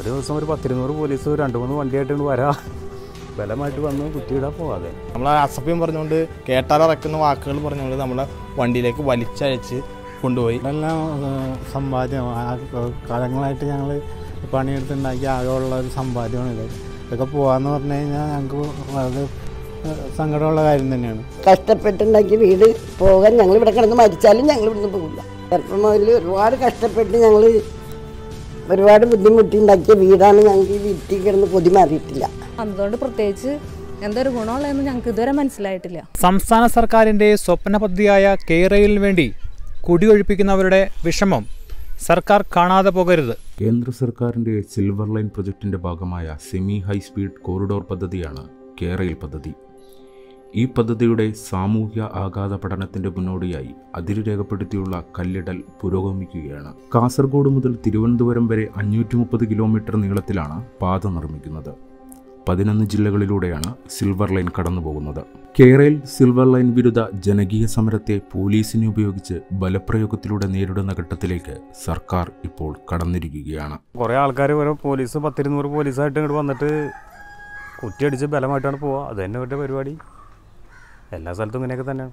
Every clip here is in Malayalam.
ഒരു ദിവസം ഒരു പത്തിരുന്നൂറ് പോലീസ് രണ്ട് മൂന്ന് വണ്ടിയായിട്ട് ഇങ്ങോട്ട് വരാം ബലമായിട്ട് വന്ന് കുത്തിയിടാൻ പോവാതെ നമ്മളെ അസഭ്യം പറഞ്ഞുകൊണ്ട് കേട്ടാലിറക്കുന്ന വാക്കുകൾ പറഞ്ഞുകൊണ്ട് നമ്മളെ വണ്ടിയിലേക്ക് വലിച്ചയച്ച് കൊണ്ടുപോയി ഇതെല്ലാം ഏഹ്, സമ്പാദ്യം ആ കാലങ്ങളായിട്ട് ഞങ്ങൾ പണിയെടുത്തുണ്ടാക്കിയ ആകെയുള്ള ഒരു സമ്പാദ്യമാണ് ഇത് ഇതൊക്കെ പോകാന്ന് പറഞ്ഞു കഴിഞ്ഞാൽ ഞങ്ങൾക്ക് വളരെ ഏഹ്, സങ്കടമുള്ള കാര്യം തന്നെയാണ് കഷ്ടപ്പെട്ടുണ്ടാക്കിയ വീട് പോകാൻ ഞങ്ങൾ ഇവിടെ കിടന്ന് മരിച്ചാലും ഞങ്ങൾ ഇവിടുന്ന് പോകില്ല ചെറുപ്പം മുതൽ ഒരുപാട് കഷ്ടപ്പെട്ട് ഞങ്ങൾ ഒരുപാട് ബുദ്ധിമുട്ടി ഉണ്ടാക്കിയ വീടാണ് ഞങ്ങൾക്ക് ഈ വീട്ടിൽ കിടന്ന് പൊതി മാറിയിട്ടില്ല അതുകൊണ്ട് പ്രത്യേകിച്ച് എന്തൊരു ഗുണമുള്ളതെന്ന് ഞങ്ങൾക്ക് ഇതുവരെ മനസ്സിലായിട്ടില്ല സംസ്ഥാന സർക്കാരിൻ്റെ സ്വപ്ന പദ്ധതിയായ കേരളിന് വേണ്ടി കുടിയൊഴിപ്പിക്കുന്നവരുടെ വിഷമം സർക്കാർ കാണാതെ പോകരുത് കേന്ദ്ര സർക്കാരിൻ്റെ സിൽവർ ലൈൻ പ്രൊജക്ടിൻ്റെ ഭാഗമായ സെമി ഹൈ സ്പീഡ് കോറിഡോർ പദ്ധതിയാണ് കേരയിൽ പദ്ധതി ഈ പദ്ധതിയുടെ സാമൂഹ്യ ആഘാത പഠനത്തിന്റെ മുന്നോടിയായി അതിര് രേഖപ്പെടുത്തിയുള്ള കല്ലിടൽ പുരോഗമിക്കുകയാണ് കാസർഗോഡ് മുതൽ തിരുവനന്തപുരം വരെ അഞ്ഞൂറ്റി മുപ്പത് കിലോമീറ്റർ നീളത്തിലാണ് പാത നിർമ്മിക്കുന്നത് പതിനൊന്ന് ജില്ലകളിലൂടെയാണ് സിൽവർ ലൈൻ കടന്നുപോകുന്നത് കേരയിൽ സിൽവർ ലൈൻ വിരുദ്ധ ജനകീയ സമരത്തെ പോലീസിനെ ഉപയോഗിച്ച് ബലപ്രയോഗത്തിലൂടെ നേരിടുന്ന ഘട്ടത്തിലേക്ക് സർക്കാർ ഇപ്പോൾ കടന്നിരിക്കുകയാണ് കുറേ ആൾക്കാർ ഓരോ പോലീസ് പത്തിരുന്നൂറ് പോലീസായിട്ട് ഇങ്ങോട്ട് വന്നിട്ട് കുറ്റിയടിച്ച് ബലമായിട്ടാണ് പോവുക അത് തന്നെ ഇവരുടെ പരിപാടി എല്ലാ സ്ഥലത്തും ഇങ്ങനെയൊക്കെ തന്നെയാണ്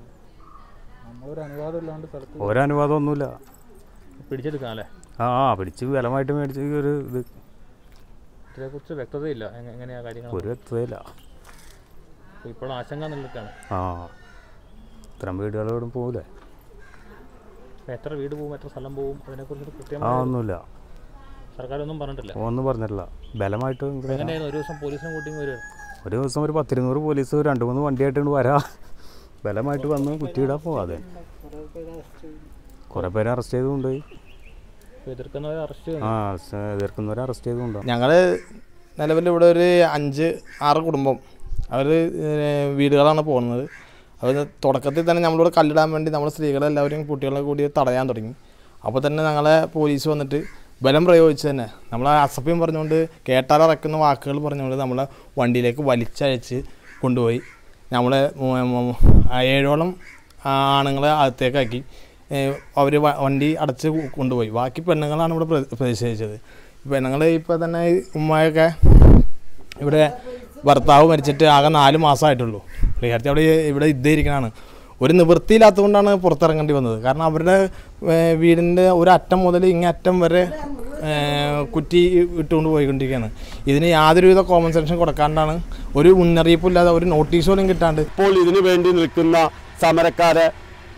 ഒരു അനുവാദം ഒന്നുമില്ല പിടിച്ചെടുക്കാം അല്ലേ ആ ആ പിടിച്ച് ബലമായിട്ട് മേടിച്ച് ഒരു ഇത് ഇതിനെക്കുറിച്ച് വ്യക്തതയില്ല എങ്ങ- എങ്ങനെയാ കാര്യങ്ങൾ ഒരു വ്യക്തതയില്ല ഇപ്പോൾ ആശങ്ക നിലനിൽക്കാണ് ആ ഇത്തരം വീടുകളോടും പോകില്ലേ എത്ര വീട് പോകും എത്ര സ്ഥലം പോകും അതിനെക്കുറിച്ച് ആ കൃത്യമായി ഒന്നുമില്ല സർക്കാരൊന്നും പറഞ്ഞിട്ടില്ല ഒന്നും പറഞ്ഞിട്ടില്ല ബലമായിട്ട് ഇങ്ങട് വരാം. എങ്ങനെയായിരുന്നു ഒരു ദിവസം പോലീസിനെ കൂട്ടി വരും ഒരു ദിവസം ഒരു പത്തിരുന്നൂറ് പോലീസ് രണ്ട് മൂന്ന് വണ്ടിയായിട്ട് ഇങ്ങോട്ട് വരാം ബലമായിട്ട് വന്ന് കുറ്റിയിടാൻ പോവാതെ കുറേ പേരെ അറസ്റ്റ് ചെയ്ത് കൊണ്ടുപോയി എതിർക്കുന്നവരെ അറസ്റ്റ് ആ അറസ്റ്റ് എതിർക്കുന്നവരെ അറസ്റ്റ് ചെയ്ത് കൊണ്ടുപോയി ഞങ്ങൾ നിലവിൽ ഇവിടെ ഒരു അഞ്ച് ആറ് കുടുംബം അവർ വീടുകളാണ് പോകുന്നത് അവർ തുടക്കത്തിൽ തന്നെ നമ്മളിവിടെ കല്ലിടാൻ വേണ്ടി നമ്മൾ സ്ത്രീകളെല്ലാവരും കുട്ടികളെ കൂടി തടയാൻ തുടങ്ങി അപ്പോൾ തന്നെ ഞങ്ങളെ പോലീസ് വന്നിട്ട് ബലം പ്രയോഗിച്ച് തന്നെ നമ്മളെ അസഭ്യം പറഞ്ഞുകൊണ്ട് കേട്ടാലിറക്കുന്ന വാക്കുകൾ പറഞ്ഞുകൊണ്ട് നമ്മളെ വണ്ടിയിലേക്ക് വലിച്ചയച്ച് കൊണ്ടുപോയി നമ്മളെ മു- മു- ആ ഏഴോളം ആണുങ്ങളെ അകത്തേക്കാക്കി അവർ വണ്ടി അടച്ച് കൊണ്ടുപോയി ബാക്കി പെണ്ണുങ്ങളാണ് ഇവിടെ പ്ര- പ്രതിഷേധിച്ചത് പെണ്ണുങ്ങൾ ഇപ്പോൾ തന്നെ ഈ ഉമ്മയൊക്കെ ഇവിടെ ഭർത്താവ് മരിച്ചിട്ട് ആകെ നാല് മാസമായിട്ടുള്ളൂ പുള്ളിക്കാരത്തി അവിടെ ഇവിടെ ഇരിക്കണതാണ് ഒരു നിവൃത്തിയില്ലാത്തതുകൊണ്ടാണ് പുറത്തിറങ്ങേണ്ടി വന്നത് കാരണം അവരുടെ ഏഹ്, വീടിൻ്റെ ഒരു അറ്റം മുതൽ ഇങ്ങേ അറ്റം വരെ ഏഹ്, കുറ്റി ഇട്ടുകൊണ്ട് പോയിക്കൊണ്ടിരിക്കുകയാണ് ഇതിന് യാതൊരുവിധ കോമ്പൻസേഷൻ കൊടുക്കാണ്ടാണ് ഒരു മുന്നറിയിപ്പില്ലാതെ ഒരു നോട്ടീസ് പോലും കിട്ടാണ്ട് ഇപ്പോൾ ഇതിനു വേണ്ടി നിൽക്കുന്ന സമരക്കാരെ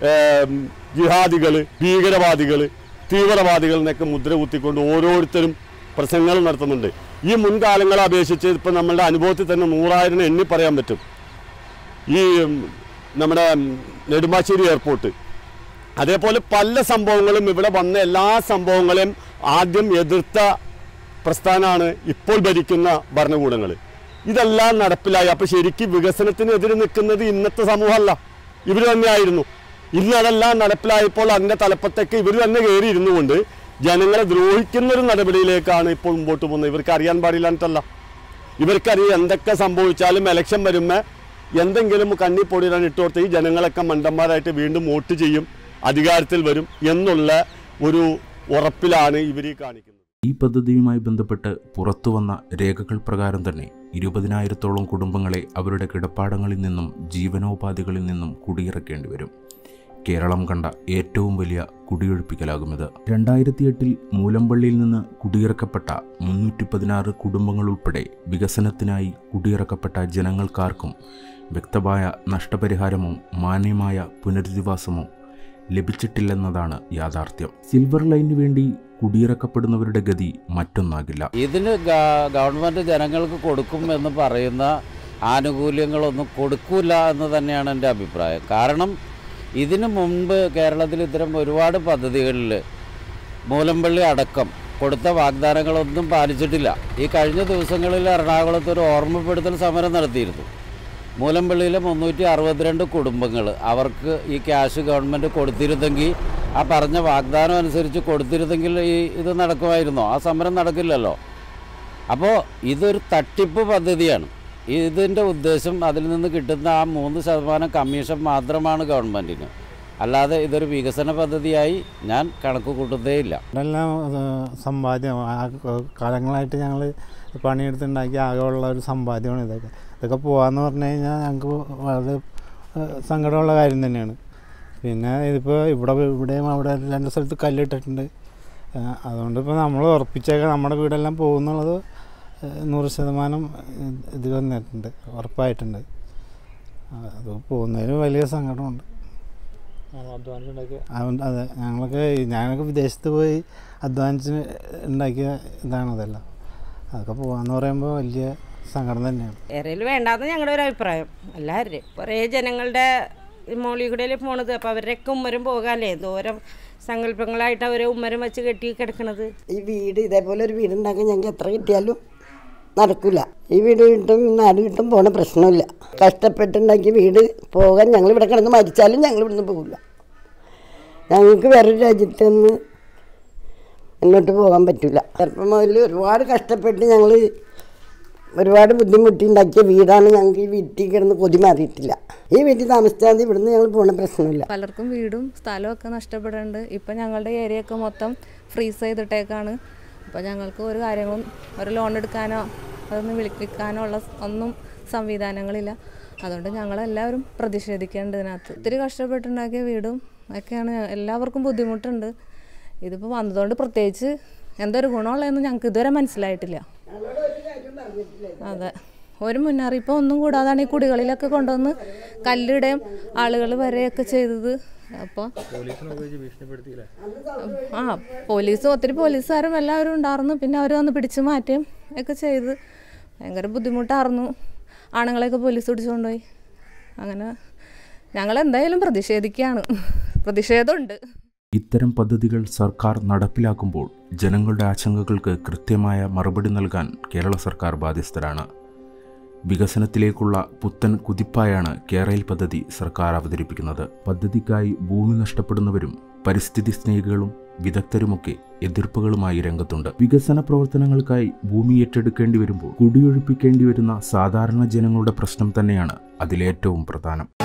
ജിഹാദികൾ ഭീകരവാദികൾ തീവ്രവാദികൾ എന്നൊക്കെ മുദ്ര കുത്തിക്കൊണ്ട് ഓരോരുത്തരും പ്രസംഗങ്ങൾ നടത്തുന്നുണ്ട് ഈ മുൻകാലങ്ങളെ അപേക്ഷിച്ച് ഇപ്പം നമ്മളുടെ അനുഭവത്തിൽ തന്നെ നൂറായിരം എണ്ണി പറയാൻ പറ്റും ഈ ഉം, നമ്മുടെ ഉം, നെടുമ്പാശ്ശേരി എയർപോർട്ട് അതേപോലെ പല സംഭവങ്ങളും ഇവിടെ വന്ന എല്ലാ സംഭവങ്ങളെയും ആദ്യം എതിർത്ത പ്രസ്ഥാനമാണ് ഇപ്പോൾ ഭരിക്കുന്ന ഭരണകൂടങ്ങൾ ഇതെല്ലാം നടപ്പിലായി അപ്പോൾ ശരിക്കും വികസനത്തിനെതിരെ നിൽക്കുന്നത് ഇന്നത്തെ സമൂഹമല്ല ഇവർ തന്നെയായിരുന്നു ഇന്ന് അതെല്ലാം നടപ്പിലായപ്പോൾ അതിൻ്റെ തലപ്പത്തേക്ക് ഇവർ തന്നെ കയറി ഇരുന്നുകൊണ്ട് ജനങ്ങളെ ദ്രോഹിക്കുന്ന ഒരു നടപടിയിലേക്കാണ് ഇപ്പോൾ മുമ്പോട്ട് പോകുന്നത് ഇവർക്ക് അറിയാൻ പാടില്ലാന്നിട്ടല്ല ഇവർക്കറിയാം എന്തൊക്കെ സംഭവിച്ചാലും ഇലക്ഷൻ വരുമ്പോൾ എന്തെങ്കിലും കണ്ണി പൊടിയിടാൻ ഇട്ട് കൊടുത്ത് ഈ ജനങ്ങളൊക്കെ മണ്ടന്മാരായിട്ട് വീണ്ടും വോട്ട് ചെയ്യും അധികാരത്തിൽ വരും എന്നുള്ള ഒരു ഉറപ്പിലാണ് ഇവർ ഈ കാണിക്കുന്നത് ഈ പദ്ധതിയുമായി ബന്ധപ്പെട്ട് പുറത്തുവന്ന രേഖകൾ പ്രകാരം തന്നെ ഇരുപതിനായിരത്തോളം കുടുംബങ്ങളെ അവരുടെ കിടപ്പാടങ്ങളിൽ നിന്നും ജീവനോപാധികളിൽ നിന്നും കുടിയിറക്കേണ്ടി വരും കേരളം കണ്ട ഏറ്റവും വലിയ കുടിയൊഴിപ്പിക്കലാകുമിത് രണ്ടായിരത്തി എട്ടിൽ മൂലമ്പള്ളിയിൽ നിന്ന് കുടിയിറക്കപ്പെട്ട മുന്നൂറ്റി പതിനാറ് കുടുംബങ്ങൾ ഉൾപ്പെടെ വികസനത്തിനായി കുടിയിറക്കപ്പെട്ട ജനങ്ങൾക്കാർക്കും വ്യക്തമായ നഷ്ടപരിഹാരമോ മാന്യമായ പുനരധിവാസമോ ലഭിച്ചിട്ടില്ലെന്നതാണ് യാഥാർത്ഥ്യം സിൽവർ ലൈനു വേണ്ടി കുടിയിറക്കപ്പെടുന്നവരുടെ ഗതി മറ്റൊന്നാകില്ല ഇതിന് ഗ- ഗവൺമെൻറ് ജനങ്ങൾക്ക് കൊടുക്കും എന്ന് പറയുന്ന ആനുകൂല്യങ്ങളൊന്നും കൊടുക്കൂല എന്ന് തന്നെയാണ് എൻ്റെ അഭിപ്രായം കാരണം ഇതിനു മുൻപ് കേരളത്തിൽ ഇത്തരം ഒരുപാട് പദ്ധതികളിൽ മൂലമ്പള്ളി അടക്കം കൊടുത്ത വാഗ്ദാനങ്ങളൊന്നും പാലിച്ചിട്ടില്ല ഈ കഴിഞ്ഞ ദിവസങ്ങളിൽ എറണാകുളത്ത് ഒരു ഓർമ്മപ്പെടുത്തൽ സമരം നടത്തിയിരുന്നു മൂലമ്പള്ളിയിലെ മുന്നൂറ്റി അറുപത്തിരണ്ട് കുടുംബങ്ങൾ അവർക്ക് ഈ ക്യാഷ് ഗവൺമെൻറ് കൊടുത്തിരുന്നെങ്കിൽ ആ പറഞ്ഞ വാഗ്ദാനം അനുസരിച്ച് കൊടുത്തിരുന്നെങ്കിൽ ഈ ഇത് നടക്കുമായിരുന്നോ ആ സമരം നടക്കില്ലല്ലോ അപ്പോൾ ഇതൊരു തട്ടിപ്പ് പദ്ധതിയാണ് ഇതിൻ്റെ ഉദ്ദേശം അതിൽ നിന്ന് കിട്ടുന്ന ആ മൂന്ന് ശതമാനം കമ്മീഷൻ മാത്രമാണ് ഗവൺമെൻറ്റിന് അല്ലാതെ ഇതൊരു വികസന പദ്ധതിയായി ഞാൻ കണക്ക് കൂട്ടുന്നേയില്ല ഇതെല്ലാം ഏഹ്, സമ്പാദ്യം ആ ക- കാലങ്ങളായിട്ട് ഞങ്ങൾ പണിയെടുത്തുണ്ടാക്കി ആകെയുള്ള ഒരു സമ്പാദ്യമാണ് ഇതൊക്കെ ഇതൊക്കെ പോകാമെന്ന് പറഞ്ഞു കഴിഞ്ഞാൽ ഞങ്ങൾക്ക് വളരെ ഏഹ്, സങ്കടമുള്ള കാര്യം തന്നെയാണ് പിന്നെ ഇതിപ്പോൾ ഇവിടെ ഇവിടെയും അവിടെ രണ്ട് സ്ഥലത്ത് കല്ലിട്ടിട്ടുണ്ട് ഏഹ്, അതുകൊണ്ട് ഇപ്പോൾ നമ്മൾ ഉറപ്പിച്ചേക്കാം നമ്മുടെ വീടെല്ലാം പോകുന്നുള്ളത് ഏഹ്, നൂറ് ശതമാനം ഇത് വന്നിട്ടുണ്ട് ഉറപ്പായിട്ടുണ്ട് അത് പോകുന്നതിന് വലിയ സങ്കടമുണ്ട് അതുകൊണ്ട് അതെ ഞങ്ങളൊക്കെ ഞങ്ങളൊക്കെ വിദേശത്ത് പോയി അധ്വാനിച്ച് ഉണ്ടാക്കിയ ഇതാണ് അതെല്ലാം അതൊക്കെ പോകാന്ന് പറയുമ്പോൾ വലിയ സങ്കടം തന്നെയാണ് ഏറെയിൽ വേണ്ടാന്ന് ഞങ്ങളുടെ ഒരു അഭിപ്രായം എല്ലാവരുടെയും കുറേ ജനങ്ങളുടെ മോളിൽ കൂടെ പോണത് അപ്പോൾ അവരുടെയൊക്കെ ഉമ്മരും പോകാല്ലേ ദൂരം സങ്കല്പങ്ങളായിട്ട് അവരെ ഉമ്മരം വെച്ച് കെട്ടി കിടക്കണത് ഈ വീട് ഇതേപോലെ ഒരു വീട് ഉണ്ടാക്കാൻ ഞങ്ങൾക്ക് എത്ര കിട്ടിയാലും നടക്കില്ല ഈ വീട് കിട്ടും ഈ നാട് കിട്ടും പോണ പ്രശ്നമില്ല കഷ്ടപ്പെട്ടുണ്ടാക്കിയ വീട് പോകാൻ ഞങ്ങൾ ഇവിടെ കിടന്ന് മരിച്ചാലും ഞങ്ങൾ ഇവിടുന്ന് പോകില്ല ഞങ്ങൾക്ക് വേറൊരു രാജ്യത്ത് നിന്ന് മുന്നോട്ട് പോകാൻ പറ്റില്ല ചെറുപ്പം മുതൽ ഒരുപാട് കഷ്ടപ്പെട്ട് ഞങ്ങൾ ഒരുപാട് ബുദ്ധിമുട്ടി ഉണ്ടാക്കിയ വീടാണ് ഞങ്ങൾക്ക് ഈ വീട്ടിൽ കിടന്ന് കൊതി മാറിയിട്ടില്ല ഈ വീട്ടിൽ താമസിച്ചാൽ മതി ഇവിടുന്ന് ഞങ്ങൾ പോണ പ്രശ്നമില്ല പലർക്കും വീടും സ്ഥലവും ഒക്കെ നഷ്ടപ്പെടുന്നുണ്ട് ഇപ്പം ഞങ്ങളുടെ ഏരിയ ഒക്കെ മൊത്തം ഫ്രീസ് ചെയ്തിട്ടേക്കാണ് അപ്പോൾ ഞങ്ങൾക്ക് ഒരു കാര്യങ്ങളും ഒരു ലോൺ എടുക്കാനോ അതൊന്ന് വിളിക്കാനോ ഉള്ള ഒന്നും സംവിധാനങ്ങളില്ല അതുകൊണ്ട് ഞങ്ങളെല്ലാവരും പ്രതിഷേധിക്കേണ്ടത് ഇതിനകത്ത് ഒത്തിരി കഷ്ടപ്പെട്ടുണ്ടാക്കിയ വീടും ഒക്കെയാണ് എല്ലാവർക്കും ബുദ്ധിമുട്ടുണ്ട് ഇതിപ്പോൾ വന്നതുകൊണ്ട് പ്രത്യേകിച്ച് എന്തൊരു ഗുണമുള്ളതെന്ന് ഞങ്ങൾക്ക് ഇതുവരെ മനസ്സിലായിട്ടില്ല അതെ ഒരു മുന്നറിയിപ്പ് ഒന്നും കൂടാതാണ് ഈ കുടികളിലൊക്കെ കൊണ്ടുവന്ന് കല്ലിടയും ആളുകൾ വരെയൊക്കെ ചെയ്തത് അപ്പോൾ ആ പോലീസും ഒത്തിരി പോലീസുകാരും എല്ലാവരും ഉണ്ടായിരുന്നു പിന്നെ അവർ വന്ന് പിടിച്ചു മാറ്റുകയും ഒക്കെ ചെയ്ത് ഭയങ്കര ബുദ്ധിമുട്ടായിരുന്നു ആണുങ്ങളെയൊക്കെ പോലീസ് പിടിച്ചുകൊണ്ടുപോയി അങ്ങനെ ഞങ്ങൾ എന്തായാലും പ്രതിഷേധിക്കുകയാണ് പ്രതിഷേധമുണ്ട് ഇത്തരം പദ്ധതികൾ സർക്കാർ നടപ്പിലാക്കുമ്പോൾ ജനങ്ങളുടെ ആശങ്കകൾക്ക് കൃത്യമായ മറുപടി നൽകാൻ കേരള സർക്കാർ ബാധ്യസ്ഥരാണ് വികസനത്തിലേക്കുള്ള പുത്തൻ കുതിപ്പായാണ് കേരയിൽ പദ്ധതി സർക്കാർ അവതരിപ്പിക്കുന്നത് പദ്ധതിക്കായി ഭൂമി നഷ്ടപ്പെടുന്നവരും പരിസ്ഥിതി സ്നേഹികളും വിദഗ്ധരുമൊക്കെ എതിർപ്പുകളുമായി രംഗത്തുണ്ട് വികസന പ്രവർത്തനങ്ങൾക്കായി ഭൂമി ഏറ്റെടുക്കേണ്ടി വരുമ്പോൾ കുടിയൊഴിപ്പിക്കേണ്ടി വരുന്ന സാധാരണ ജനങ്ങളുടെ പ്രശ്നം തന്നെയാണ് അതിലേറ്റവും പ്രധാനം